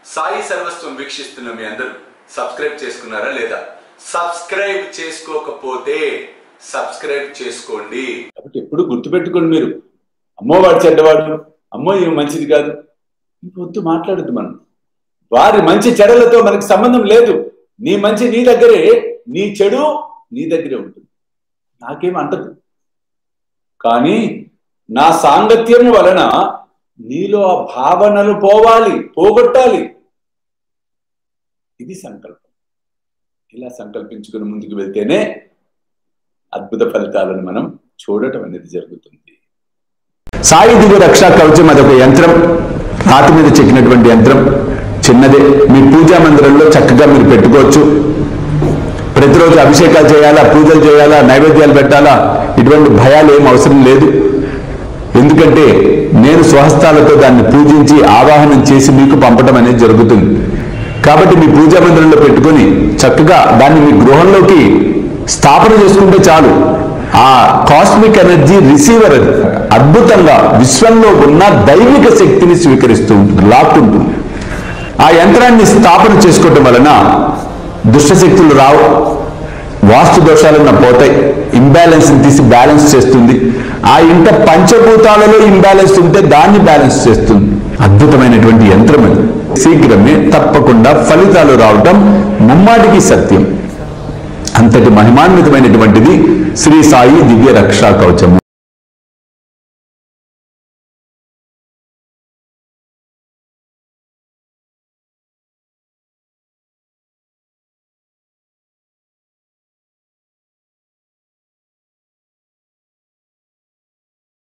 సాయి సర్వస్వం వీక్షిస్తున్న మీ అందరూ సబ్స్క్రైబ్ చేసుకున్నారా లేదా సబ్స్క్రైబ్ చేసుకోకపోతే సబ్స్క్రైబ్ చేసుకోండి కాబట్టి ఎప్పుడు గుర్తుపెట్టుకోండి మీరు అమ్మో వాడు చెడ్డవాడు అమ్మో ఇవి మంచిది కాదు ఇంక వద్దు మాట్లాడద్దు మనం వారి మంచి చెడలతో మనకి సంబంధం లేదు నీ మంచి నీ దగ్గరే నీ చెడు నీ దగ్గరే ఉంటుంది నాకేం అంటదు కానీ నా సాంగత్యం వలన నీలో ఆ భావనలు పోవాలి పోగొట్టాలి ఇది సంకల్పం ఇలా సంకల్పించుకుని ముందుకు వెళ్తేనే అద్భుత ఫలితాలను మనం చూడటం అనేది జరుగుతుంది సాయి దివ్య రక్షా కవచం అదొక యంత్రం రాతి మీద చెక్కినటువంటి యంత్రం చిన్నదే మీ పూజా మందిరంలో చక్కగా మీరు పెట్టుకోవచ్చు ప్రతిరోజు అభిషేకాలు చేయాలా పూజలు చేయాలా నైవేద్యాలు పెట్టాలా ఇటువంటి భయాలు ఏం అవసరం లేదు ఎందుకంటే నేను స్వహస్తాలతో దాన్ని పూజించి ఆవాహనం చేసి మీకు పంపడం అనేది జరుగుతుంది కాబట్టి మీ పూజా మందిరంలో పెట్టుకొని చక్కగా దాన్ని మీ గృహంలోకి స్థాపన చేసుకుంటే చాలు ఆ కాస్మిక్ ఎనర్జీ రిసీవర్ అది అద్భుతంగా విశ్వంలో ఉన్న దైవిక శక్తిని స్వీకరిస్తూ ఉంటుంది లాక్కుంటుంది ఆ యంత్రాన్ని స్థాపన చేసుకోవటం వలన దుష్టశక్తులు రావు వాస్తు దోషాలన్న పోతాయి ఇంబ్యాలెన్స్ తీసి బ్యాలెన్స్ చేస్తుంది ఆ ఇంట పంచభూతాలలో ఇంబ్యాలెన్స్ ఉంటే దాన్ని బ్యాలెన్స్ చేస్తుంది అద్భుతమైనటువంటి యంత్రం అది శీఘ్రమే తప్పకుండా ఫలితాలు రావటం ముమ్మాటికి సత్యం అంతటి మహిమాన్వితమైనటువంటిది శ్రీ సాయి దివ్య రక్షా కవచము